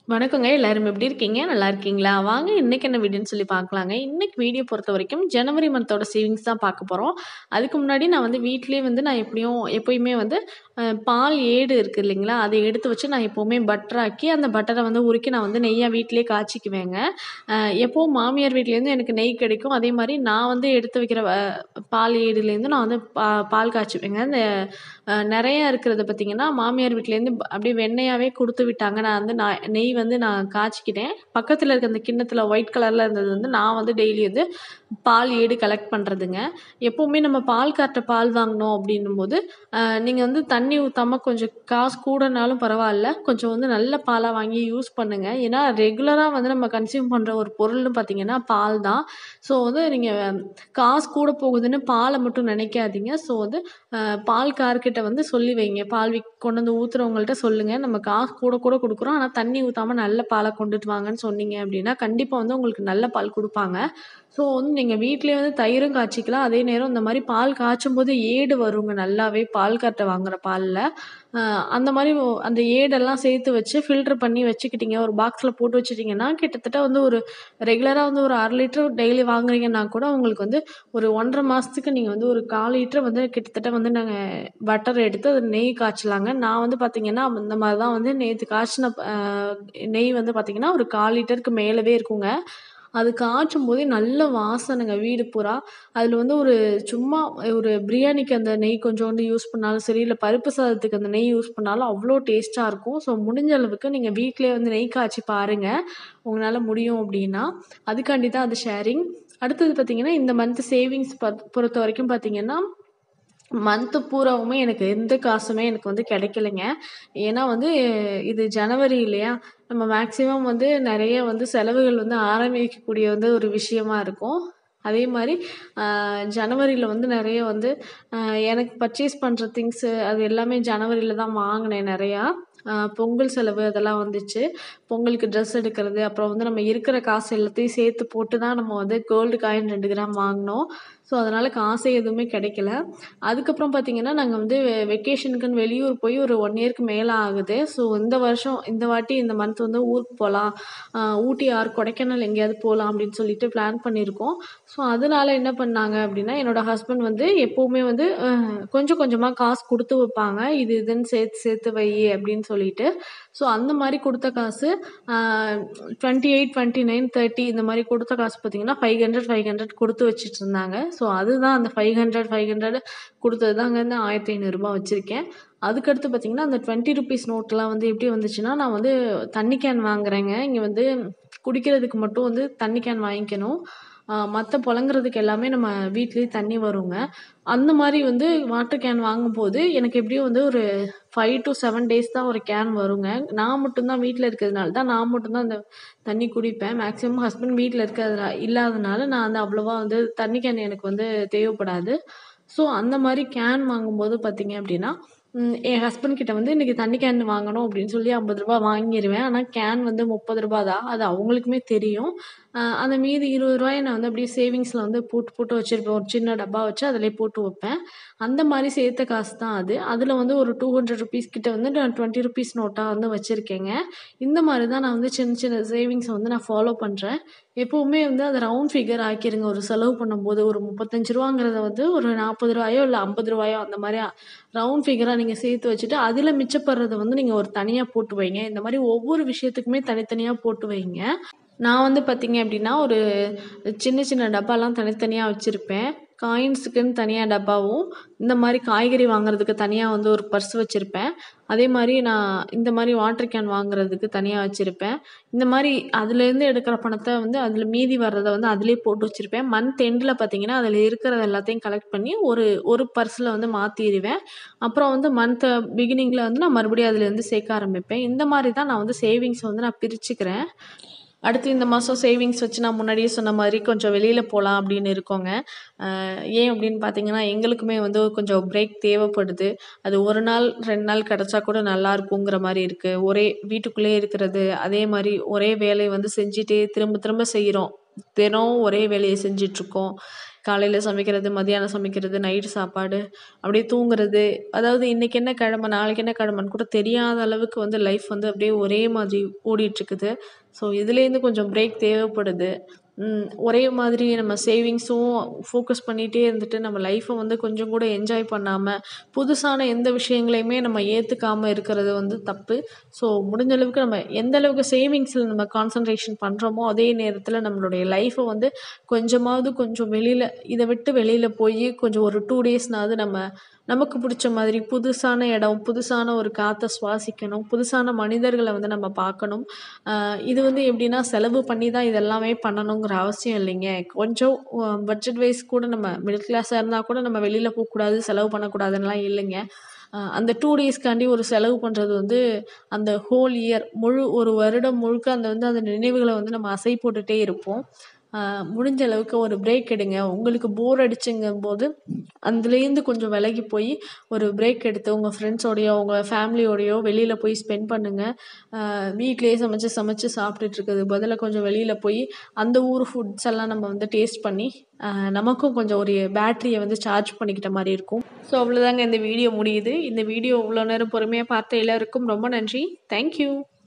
வணக்கங்க. எல்லாரும் எப்படி இருக்கீங்க? நல்லா இருக்கீங்களா? வாங்க இன்னைக்கு என்ன வீடியோன்னு சொல்லி பார்க்கலாங்க. இன்னைக்கு வீடியோ பொறுத்தவரைக்கும் ஜனவரி மந்தோட சேவிங்ஸ் தான் பார்க்க போறோம். அதுக்கு முன்னாடி நான் வந்து வீட்லயே வந்து நான் எப்படியும் எப்பயுமே வந்து அ பால் ஏடு இருக்கு இல்லைங்களா? அத எடுத்து வச்சு நான் எப்பவுமே பட்டர் ஆக்கி, அந்த பட்டர வந்து உருக்கி நான் வந்து நெய்யா வீட்லயே காய்ச்சிக்குவேங்க. அ எப்பவும் மாமியார் வீட்லேருந்து எனக்கு நெய் கிடைக்கும். அதே மாரி நான் வந்து எடுத்து வைக்கிற வ பால் ஏடுலேருந்து நான் வந்து பா பால் காய்ச்சுவேங்க. இந்த அ நெறையா இருக்கிறத பார்த்தீங்கன்னா, மாமியார் வீட்லேருந்து ப அப்படியே வெண்ணெயாவே குடுத்து விட்டாங்க. நான் வந்து நான் நெய் வந்து நான் காய்ச்சிக்கிட்டேன். பக்கத்துல இருக்க அந்த கிண்ணத்துல ஒயிட் கலர்ல இருந்தது வந்து நான் வந்து டெய்லி வந்து பால் ஏடு கலெக்ட் பண்றதுங்க. எப்பவுமே நம்ம பால்கார்ட்ட பால் வாங்கணும் அப்படின்னும்போது, அ நீங்க வந்து தண்ணி ஊத்தாம கொஞ்சம் காசு கூடனாலும் பரவால்ல. கொஞ்சம் வந்து நல்ல பாலா வாங்கி யூஸ் பண்ணுங்க. ஏன்னா, ரெகுலரா வந்து நம்ம கன்சியூம் பண்ற ஒரு பொருள்னு பார்த்தீங்கன்னா, பால் தான். ஸோ வந்து நீங்க காசு கூட போகுதுன்னு பால மட்டும் நினைக்காதீங்க. ஸோ வந்து அ பால்காரர்கிட்ட வந்து சொல்லி வைங்க. பால் விக் கொண்டு வந்து ஊத்துறவங்கள்ட்ட சொல்லுங்க. நம்ம காசு கூட கூட குடுக்குறோம். ஆனா தண்ணி ஊத்தாம நல்ல பாலா கொண்டுட்டு வாங்கன்னு சொன்னீங்க அப்படின்னா, கண்டிப்பா வந்து உங்களுக்கு நல்ல பால் குடுப்பாங்க. ஸோ வந்து நீங்க வீட்லயே வந்து தயிரும் காய்ச்சிக்கலாம். அதே நேரம் இந்த மாரி பால் காய்ச்சும்போது ஏடு வருங்க நல்லாவே பால்கார்ட்ட வாங்குற பால்ல. அ அந்த மாரி அந்த ஏடெல்லாம் சேர்த்து வச்சு ஃபில்டர் பண்ணி வச்சுக்கிட்டீங்க. ஒரு பாக்ஸ்ல போட்டு வச்சுட்டீங்கன்னா, கிட்டத்தட்ட வந்து ஒரு ரெகுலரா வந்து ஒரு 1/2 லிட்டர் டெய்லி வாங்குறீங்கன்னா கூட உங்களுக்கு வந்து ஒரு 1 1/2 மாசத்துக்கு நீங்க வந்து ஒரு 1/4 லிட்டர் வந்து கிட்டத்தட்ட வந்து நாங்க பட்டர் எடுத்து அது நெய் காய்ச்சலாங்க. நான் வந்து பார்த்தீங்கன்னா, இந்த மாரி தான் வந்து நேத்து காய்ச்சின அ நெய் வந்து பார்த்தீங்கன்னா, ஒரு 1/4 லிட்டருக்கு மேலவே இருக்குங்க. அது காய்ச்சும்போதே நல்ல வாசனைங்க வீடு பூரா. அதுல வந்து ஒரு சும்மா ஒரு பிரியாணிக்கு அந்த நெய் கொஞ்சோண்டு யூஸ் பண்ணாலும் சரி, இல்ல பருப்பு சாதத்துக்கு அந்த நெய் யூஸ் பண்ணாலும் அவ்ளோ டேஸ்ட்டா இருக்கும். ஸோ முடிஞ்ச அளவுக்கு நீங்க வீட்லயே வந்து நெய் காய்ச்சி பாருங்க. உங்களால முடியும் அப்படின்னா. அதுக்காண்டி தான் அது ஷேரிங். அடுத்தது பார்த்தீங்கன்னா, இந்த மந்த் சேவிங்ஸ் பத் பொறுத்தவரைக்கும் பார்த்தீங்கன்னா, மந்த் பூராவுமே எனக்கு எந்த காசுமே எனக்கு வந்து கிடைக்கலைங்க. ஏன்னா வந்து இது ஜனவரி இல்லையா? நம்ம மேக்ஸிமம் வந்து நெறைய வந்து செலவுகள் வந்து ஆரம்பிக்கக்கூடிய வந்து ஒரு விஷயமா இருக்கும். அதே மாரி அ ஜனவரில வந்து நெறைய வந்து அ எனக்கு பர்ச்சேஸ் பண்ற திங்ஸு அது எல்லாமே ஜனவரில தான் வாங்குனேன் நெறையா. அ பொங்கல் செலவு அதெல்லாம் வந்துச்சு. பொங்கலுக்கு ட்ரெஸ் எடுக்கிறது, அப்புறம் வந்து நம்ம இருக்கிற காசு எல்லாத்தையும் சேர்த்து போட்டு தான் நம்ம வந்து கோல்டு காயின் 2 கிராம் வாங்குனோம். ஸோ அதனால காசே எதுவுமே கிடைக்கல. அதுக்கப்புறம் பார்த்தீங்கன்னா, நாங்க வந்து வெ வெக்கேஷனுக்குன்னு வெளியூர் போய் ஒரு 1 இயர்க்கு மேல ஆகுது. ஸோ இந்த வருஷம் இந்த வாட்டி இந்த மந்த் வந்து ஊருக்கு போலாம். அ ஊட்டி ஆர் கொடைக்கானல் எங்கேயாவது போலாம் அப்படின்னு சொல்லிட்டு பிளான் பண்ணியிருக்கோம். ஸோ அதனால என்ன பண்ணாங்க அப்படின்னா, என்னோட ஹஸ்பண்ட் வந்து எப்பவுமே வந்து அ கொஞ்சம் கொஞ்சமா காசு குடுத்து வைப்பாங்க. இது இதுன்னு சேர்த்து சேர்த்து வை அப்படின்னு சொல்லிட்டு. ஸோ அந்த மாரி குடுத்த காசு அ 28, 29, 30 இந்த மாரி குடுத்த காசு பார்த்தீங்கன்னா, 500, 500 குடுத்து வச்சுட்டுருந்தாங்க. ஸோ அதுதான் அந்த 500, 500 குடுத்தது தாங்க இந்த ரூ. 1500 வச்சிருக்கேன். அதுக்கடுத்து பார்த்தீங்கன்னா, அந்த 20 ரூப்பீஸ் நோட்லாம் வந்து எப்படி வந்துச்சுன்னா, நான் வந்து தண்ணி கேன் வாங்குறேங்க. இங்க வந்து குடிக்கிறதுக்கு மட்டும் வந்து தண்ணி கேன் வாங்கிக்கணும். அ மத்த புழங்குறதுக்கு எல்லாமே நம்ம வீட்லயே தண்ணி வருங்க. அந்த மாரி வந்து வாட்டர் கேன் வாங்கும்போது, எனக்கு எப்படியும் வந்து ஒரு 5 டூ 7 டேஸ் தான் ஒரு கேன் வருங்க. நான் மட்டும் தான் வீட்ல இருக்கிறதுனால தான் நான் மட்டும் தான் அந்த தண்ணி குடிப்பேன். மேக்ஸிமம் ஹஸ்பண்ட் வீட்ல இருக்கிறதுனா இல்லாதனால நான் வந்து அவ்வளவா வந்து தண்ணி கேன் எனக்கு வந்து தேவைப்படாது. ஸோ அந்த மாரி கேன் வாங்கும்போது பார்த்தீங்க அப்படின்னா, ம் என் ஹஸ்பண்ட் கிட்ட வந்து இன்னைக்கு தண்ணி கேன் வாங்கணும் அப்படின்னு சொல்லி ரூ. 50 வாங்கிருவேன். ஆனா கேன் வந்து ரூ. 30 தான். அது அவங்களுக்குமே தெரியும். அ அந்த மீதி ரூ. 20 நான் வந்து அப்படியே சேவிங்ஸ்ல வந்து போட்டு போட்டு வச்சிருப்பேன். ஒரு சின்ன டப்பா வச்சு அதிலயே போட்டு வைப்பேன். அந்த மாரி சேர்த்த காசு தான் அது. அதுல வந்து ஒரு 200 ரூப்பீஸ் கிட்ட வந்து நான் 20 ரூப்பீஸ் நோட்டா வந்து வச்சிருக்கேங்க. இந்த மாரி தான் நான் வந்து சின்ன சின்ன சேவிங்ஸ வந்து நான் ஃபாலோ பண்றேன். எப்பவுமே வந்து அத ரவுண்ட் ஃபிகர் ஆக்கிருங்க. ஒரு செலவு பண்ணும்போது ஒரு ரூ. 35ங்கிறத வந்து ஒரு ரூ. 40 இல்ல ரூ. 50 அந்த மாரி ரவுண்ட் ஃபிகரா நீங்க சேர்த்து வச்சுட்டு, அதுல மிச்சப்படுறத வந்து நீங்க ஒரு தனியா போட்டு வைங்க. இந்த மாரி ஒவ்வொரு விஷயத்துக்குமே தனித்தனியா போட்டு வைங்க. நான் வந்து பார்த்தீங்க அப்படின்னா, ஒரு சின்ன சின்ன டப்பாலாம் தனித்தனியா வச்சிருப்பேன். காயின்ஸுக்குன்னு தனியா டப்பாவும், இந்த மாரி காய்கறி வாங்குறதுக்கு தனியா வந்து ஒரு பர்ஸ் வச்சிருப்பேன். அதே மாரி நான் இந்த மாரி வாட்டர் கேன் வாங்குறதுக்கு தனியா வச்சிருப்பேன். இந்த மாரி அதுலேருந்து எடுக்கிற பணத்த வந்து அதுல மீதி வர்றத வந்து அதிலயே போட்டு வச்சிருப்பேன். மந்த் எண்ட்ல பார்த்தீங்கன்னா, அதுல இருக்கிறது எல்லாத்தையும் கலெக்ட் பண்ணி ஒரு ஒரு பர்ஸ்ல வந்து மாத்திருவேன். அப்புறம் வந்து மந்த் பிகினிங்ல வந்து நான் மறுபடியும் அதுலேருந்து சேர்க்க ஆரம்பிப்பேன். இந்த மாரி தான் நான் வந்து சேவிங்ஸ வந்து நான் பிரிச்சுக்கிறேன். அடுத்து இந்த மாசம் சேவிங்ஸ் வச்சு நான் முன்னாடியே சொன்ன மாரி கொஞ்சம் வெளியில போலாம் அப்படின்னு இருக்கோங்க. அ ஏன் அப்படின்னு பார்த்தீங்கன்னா, எங்களுக்குமே வந்து கொஞ்சம் பிரேக் தேவைப்படுது. அது 1 நாள் 2 நாள் கிடைச்சா கூட நல்லா இருக்குங்கிற மாரி இருக்கு. ஒரே வீட்டுக்குள்ளேயே இருக்கிறது, அதே மாரி ஒரே வேலைய வந்து செஞ்சுட்டே திரும்ப திரும்ப செய்றோம். தினம் ஒரே வேலைய செஞ்சுட்ருக்கோம். காலையில் சமைக்கிறது மதியானம் சமைக்கிறது நைட்டு சாப்பாடு அப்படியே தூங்குறது அதாவது இன்றைக்கி என்ன கிழமை நாளைக்கு என்ன கிழமைன்னு கூட தெரியாத அளவுக்கு வந்து லைஃப் வந்து அப்படியே ஒரே மாதிரி ஓடிட்டுருக்குது ஸோ இதுலேருந்து கொஞ்சம் பிரேக் தேவைப்படுது ம், ஒரே மாதிரி நம்ம சேவிங்ஸும் ஃபோக்கஸ் பண்ணிகிட்டே இருந்துட்டு நம்ம லைஃப்பை வந்து கொஞ்சம் கூட என்ஜாய் பண்ணாமல் புதுசான எந்த விஷயங்களையுமே நம்ம ஏற்றுக்காமல் இருக்கிறது வந்து தப்பு ஸோ முடிஞ்ச அளவுக்கு நம்ம எந்த அளவுக்கு சேவிங்ஸில் நம்ம கான்சன்ட்ரேஷன் பண்ணுறோமோ அதே நேரத்தில் நம்மளுடைய லைஃப்பை வந்து கொஞ்சமாவது கொஞ்சம் வெளியில் இதை விட்டு வெளியில் போய் கொஞ்சம் ஒரு டூ டேஸ்னாவது நம்ம நமக்கு பிடிச்ச மாதிரி புதுசான இடம் புதுசான ஒரு காற்றை சுவாசிக்கணும் புதுசான மனிதர்களை வந்து நம்ம பார்க்கணும் ஆஹ் இது வந்து எப்படின்னா செலவு பண்ணி தான் இதெல்லாமே பண்ணணுங்கிற அவசியம் இல்லைங்க கொஞ்சம் பட்ஜெட் வைஸ் கூட நம்ம மிடில் கிளாஸாக இருந்தால் கூட நம்ம வெளியில் போகக்கூடாது செலவு பண்ணக்கூடாதுன்னெலாம் இல்லைங்க ஆஹ் அந்த டூ டேஸ்க்காண்டி ஒரு செலவு பண்ணுறது வந்து அந்த ஹோல் இயர் முழு ஒரு வருடம் முழுக்க அந்த வந்து அந்த நினைவுகளை வந்து நம்ம அசை போட்டுகிட்டே இருப்போம் ஆஹ் முடிஞ்ச அளவுக்கு ஒரு பிரேக் எடுங்க உங்களுக்கு போர் அடிச்சுங்கும் போது அதுலேருந்து கொஞ்சம் விலகி போய் ஒரு பிரேக் எடுத்து உங்கள் ஃப்ரெண்ட்ஸோடையோ உங்கள் ஃபேமிலியோடையோ வெளியில் போய் ஸ்பெண்ட் பண்ணுங்கள் வீட்டிலேயே சமைச்சு சமைச்சு சாப்பிட்டுட்டு இருக்கிறது பதிலாக கொஞ்சம் வெளியில் போய் அந்த ஊர் ஃபுட்ஸ் எல்லாம் நம்ம வந்து டேஸ்ட் பண்ணி ஆஹ் நமக்கும் கொஞ்சம் ஒரு பேட்டரியை வந்து சார்ஜ் பண்ணிக்கிட்ட மாதிரி இருக்கும் ஸோ அவ்வளோதாங்க இந்த வீடியோ முடியுது இந்த வீடியோ இவ்வளோ நேரம் பொறுமையாக பார்த்த எல்லாருக்கும் ரொம்ப நன்றி தேங்க்யூ